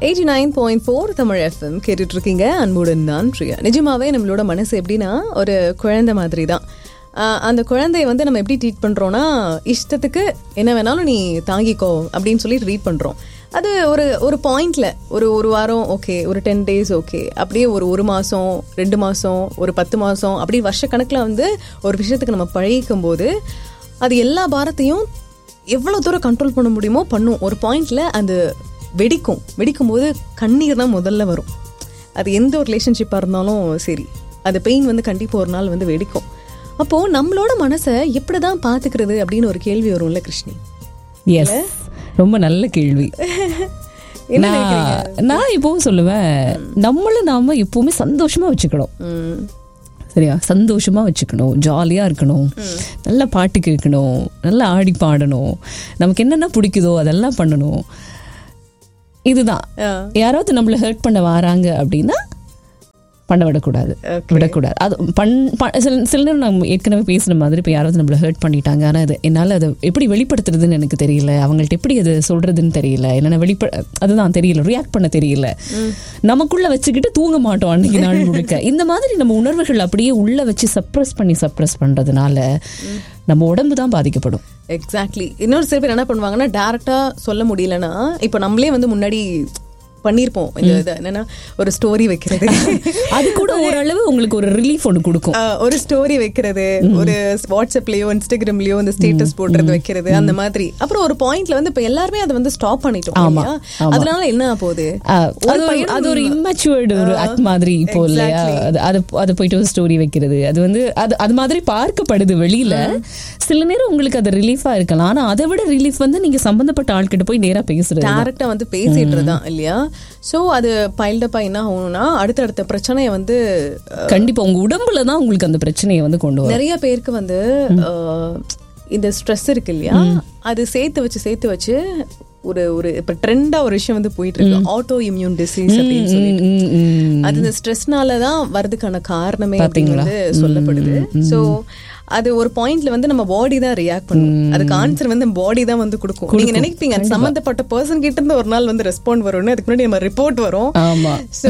Eighty nine point four Tamil FM கேட்டுட்டு இருக்கீங்க அன்புடன் தான் பிரியா நிஜமாவே நம்மளோட மனசு எப்படின்னா ஒரு குழந்தை மாதிரி தான் ஆஹ் அந்த குழந்தைய வந்து நம்ம எப்படி ட்ரீட் பண்றோம்னா இஷ்டத்துக்கு என்ன வேணாலும் நீ தாங்கிக்கோ அப்படின்னு சொல்லி ட்ரீட் பண்றோம் அது ஒரு ஒரு பாயிண்ட்ல ஒரு ஒரு வாரம் ஓகே ஒரு டென் டேஸ் ஓகே அப்படியே ஒரு ஒரு மாசம் ரெண்டு மாசம் ஒரு பத்து மாசம் அப்படி வருஷக்கணக்கில் வந்து ஒரு விஷயத்துக்கு நம்ம பழகிக்கும் போது அது எல்லா பாரத்தையும் எவ்வளோ தூரம் கண்ட்ரோல் பண்ண முடியுமோ பண்ணும் ஒரு பாயிண்ட்ல அது வெடிக்கும் வெடிக்கும் போது கண்ணீர் தான் முதல்ல வரும் அது எந்த ஒரு ரிலேஷன்ஷிப்பாக இருந்தாலும் சரி அது பெயின் வந்து கண்டிப்பாக ஒரு நாள் வந்து வெடிக்கும் அப்போது நம்மளோட மனசை எப்படி தான் பார்த்துக்கிறது அப்படின்னு ஒரு கேள்வி வரும்ல கிருஷ்ணி எஸ் ரொம்ப நல்ல கேள்வி நான் நான் இப்பவும் சொல்லுவேன் நம்மள நாம எப்பவுமே சந்தோஷமா வச்சுக்கணும் ம், சரியா சந்தோஷமா வச்சுக்கணும் ஜாலியா இருக்கணும் நல்ல பாட்டு கேட்கணும் நல்லா ஆடி பாடணும் நமக்கு என்னென்ன பிடிக்குதோ அதெல்லாம் பண்ணணும் இதுதான் ஆ, யாராவது நம்மள ஹர்ட் பண்ண வராங்க அப்படின்னா பண்ண விடக்கூடாது விடக்கூடாது அது பண் ப- சில சில நேரம் நம்ம ஏற்கனவே பேசுன மாதிரி இப்போ யாராவது நம்மள ஹர்ட் பண்ணிட்டாங்க ஆனால் அது என்னால் அதை எப்படி வெளிப்படுத்துறதுன்னு எனக்கு தெரியல அவங்கள்ட்ட எப்படி அது சொல்றதுன்னு தெரியல என்னென்ன வெளிப்ப அதுதான் தெரியல ரியாக்ட் பண்ண தெரியல நமக்குள்ள வச்சுக்கிட்டு தூங்க மாட்டோம் அன்னைக்கு நாள் முழுக்க இந்த மாதிரி நம்ம உணர்வுகள் அப்படியே உள்ள வச்சு சப்ரஸ் பண்ணி சப்ரஸ் பண்றதுனால நம்ம உடம்பு தான் பாதிக்கப்படும் எக்ஸாக்ட்லி இன்னொரு சில பேர் என்ன பண்ணுவாங்கன்னா டேரக்டா சொல்ல முடியலன்னா இப்போ நம்மளே வந்து முன்னாடி பண்ணியிருப்போம் இந்த இது என்னன்னா ஒரு ஸ்டோரி வைக்கிறது அது கூட ஓரளவு உங்களுக்கு ஒரு ரிலீஃப் ஒன்று கொடுக்கும் ஆஹ் ஒரு ஸ்டோரி வைக்கிறது ஒரு வாட்ஸ்அப்லயோ இன்ஸ்டாகிராம்லயோ இந்த ஸ்டேட்டஸ் போடுறது வைக்கிறது அந்த மாதிரி அப்புறம் ஒரு பாயிண்ட்ல வந்து இப்ப எல்லாருமே அதை வந்து ஸ்டாப் பண்ணிட்டோம் இல்லையா அதனால என்ன ஆக போகுது ஆ, அது ஒரு- அது ஒரு இம்மெச்சுவர்டு ஒரு ஆக்ட் மாதிரி இப்போ இல்லையா அது அது அது போயிட்டு ஒரு ஸ்டோரி வைக்கிறது அது வந்து அது அது மாதிரி பார்க்கப்படுது வெளியில சில நேரம் உங்களுக்கு அது ரிலீஃபா இருக்கலாம் ஆனா அதை விட ரிலீஃப் வந்து நீங்க சம்பந்தப்பட்ட ஆள்கிட்ட போய் நேரா பேசுறது டேரக்டா வந்து பேசிட்டு தான் இல்லையா சோ அது பைல்டப்பா என்ன ஆகும்னா அடுத்தடுத்த பிரச்சனையை வந்து அஹ், கண்டிப்பா உங்க உடம்புல தான் உங்களுக்கு அந்த பிரச்சனையை வந்து கொண்டு வரும் நிறைய பேருக்கு வந்து அஹ், இந்த ஸ்ட்ரெஸ் இருக்கு இல்லையா அது சேர்த்து வச்சு சேர்த்து வச்சு ஒரு ஒரு இப்ப ட்ரெண்டா ஒரு விஷயம் வந்து போயிட்டு இருக்கு ஆட்டோ இம்யூன் டிசீஸ் அப்படின்னு சொல்லிட்டு ம், ம். அது இந்த ஸ்ட்ரெஸ்னால தான் வரதுக்கான காரணமே அப்படின்னு வந்து சொல்லப்படுது சோ அது ஒரு பாயிண்ட்ல வந்து நம்ம பாடி தான் ரியாக்ட் பண்ணும் அதுக்கு ஆன்சர் வந்து பாடி தான் வந்து கொடுக்கும் நீங்க நினைப்பீங்க அது சம்பந்தப்பட்ட பர்சன் கிட்ட இருந்து ஒரு நாள் வந்து ரெஸ்பாண்ட் வரும்னு அதுக்கு முன்னாடி நம்ம ரிப்போர்ட் வரும் ஆமா சோ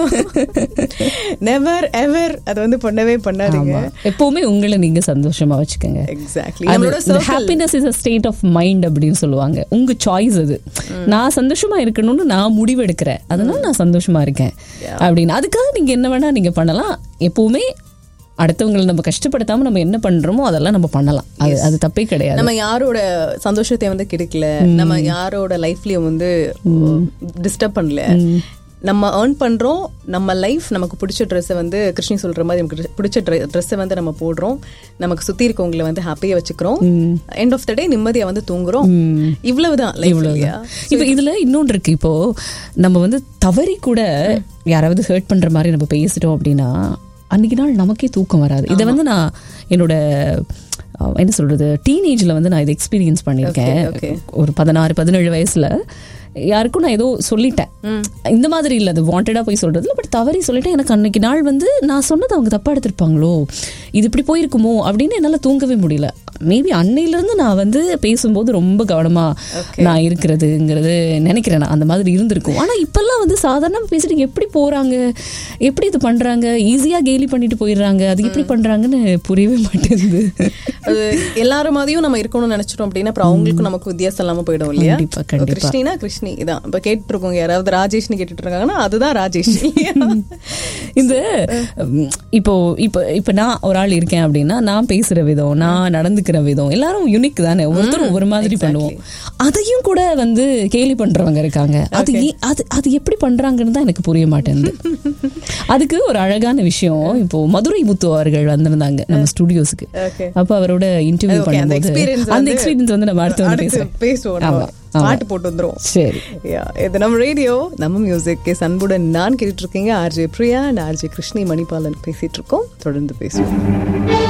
நெவர் எவர் அது வந்து பண்ணவே பண்ணாதீங்க ஆமா. எப்பவுமே உங்களை நீங்க சந்தோஷமா வச்சுக்கோங்க எக்ஸாக்ட்லி நம்மளோட happiness is a state of mind அப்படின்னு சொல்லுவாங்க உங்க சாய்ஸ் அது நான் சந்தோஷமா இருக்கணும்னு நான் முடிவெடுக்கிறேன் அதனால நான் சந்தோஷமா இருக்கேன் அப்படின்னு அதுக்காக நீங்க என்ன வேணா நீங்க பண்ணலாம் எப்பவுமே அடுத்தவங்களை நம்ம கஷ்டப்படுத்தாம நம்ம என்ன பண்றோமோ அதெல்லாம் நம்ம பண்ணலாம் அது அது தப்பே கிடையாது நம்ம யாரோட சந்தோஷத்தை வந்து கிடைக்கல நம்ம யாரோட லைஃப்லயும் வந்து டிஸ்டர்ப் பண்ணல நம்ம ஏர்ன் பண்றோம் நம்ம லைஃப் நமக்கு பிடிச்ச ட்ரெஸ்ஸை வந்து கிருஷ்ணி சொல்ற மாதிரி நமக்கு பிடிச்ச ட்ரெஸ்ஸை வந்து நம்ம போடுறோம் நமக்கு சுத்தி இருக்கவங்களை வந்து ஹாப்பியா வச்சுக்கிறோம் எண்ட் ஆஃப் த டே நிம்மதியா வந்து தூங்குறோம் இவ்வளவுதான் லைஃப் இல்லையா இப்போ இதுல இன்னொன்று இருக்கு இப்போ நம்ம வந்து தவறி கூட யாராவது ஹர்ட் பண்ற மாதிரி நம்ம பேசிட்டோம் அப்படின்னா அன்னைக்கு நாள் நமக்கே தூக்கம் வராது இதை வந்து நான் என்னோட அஹ், என்ன சொல்றது டீனேஜ்ல வந்து நான் இதை எக்ஸ்பீரியன்ஸ் பண்ணியிருக்கேன் okay. ஒரு பதினாறு பதினேழு வயசுல யாருக்கும் நான் ஏதோ சொல்லிட்டேன் இந்த மாதிரி இல்லை அது வாண்டடா போய் சொல்றதுல பட் தவறி சொல்லிட்டேன் எனக்கு அன்னைக்கு நாள் வந்து நான் சொன்னது அவங்க தப்பா எடுத்திருப்பாங்களோ இது இப்படி போயிருக்குமோ அப்படின்னு என்னால தூங்கவே முடியல மேபி அன்னையில இருந்து நான் வந்து பேசும்போது ரொம்ப கவனமா நான் இருக்கிறதுங்கிறது நினைக்கிறேன் நான் அந்த மாதிரி இருந்திருக்கும் ஆனா இப்பெல்லாம் வந்து சாதாரணமா பேசிட்டு எப்படி போறாங்க எப்படி இது பண்றாங்க ஈஸியா கேலி பண்ணிட்டு போயிடுறாங்க அது எப்படி பண்றாங்கன்னு புரியவே மாட்டேங்குது அது எல்லாரும் மாதிரியும் நம்ம இருக்கணும்னு நினைச்சிட்டோம் அப்படின்னா அப்புறம் அவங்களுக்கும் நமக்கு வித்தியாசம் இல்லாம போயிடும் இல்லையா கண்டிப்பா, கண்டிப்பா. கிருஷ்ணினா கிருஷ்ணி இதான் இப்ப கேட்டு இருக்கோங்க யாராவது ராஜேஷ்னு கேட்டுட்டு இருக்காங்கன்னா அதுதான் ராஜேஷ் இல்லையா? இந்த ம், இப்போ இப்போ இப்போ நான் ஒரு ஆள் இருக்கேன் அப்படின்னா நான் பேசுற விதம் நான் நடந்துக்கிற விதம் எல்லாரும் யூனிக் தானே ஒவ்வொருத்தரும் ஒவ்வொரு மாதிரி பண்ணுவோம் அதையும் கூட வந்து கேலி பண்றவங்க இருக்காங்க அது ஏன்- அது அது எப்படி பண்றாங்கன்னு தான் எனக்கு புரிய மாட்டேங்குது அதுக்கு ஒரு அழகான விஷயம் இப்போ மதுரை முத்து அவர்கள் வந்திருந்தாங்க நம்ம ஸ்டுடியோஸ்க்கு Okay. அப்ப அவரோட இன்டர்வியூ Okay, அந்த பண்ணும்போது experience அந்த வந்து எக்ஸ்பீரியன்ஸ் வந்து நம்ம அடுத்து வந்து அடுத்து பேசுறோம் பேசுவோம் ஆமா, நம்ம. ஆமா. பாட்டு போட்டு வந்துரும் சரி Yeah, இது நம்ம ரேடியோ நம்ம மியூசிக் அன்புடன் நான் கேட்டுட்டு இருக்கீங்க RJ Priya and RJ Krishni Manibalan பேசிட்டு இருக்கோம் தொடர்ந்து பேசுவோம்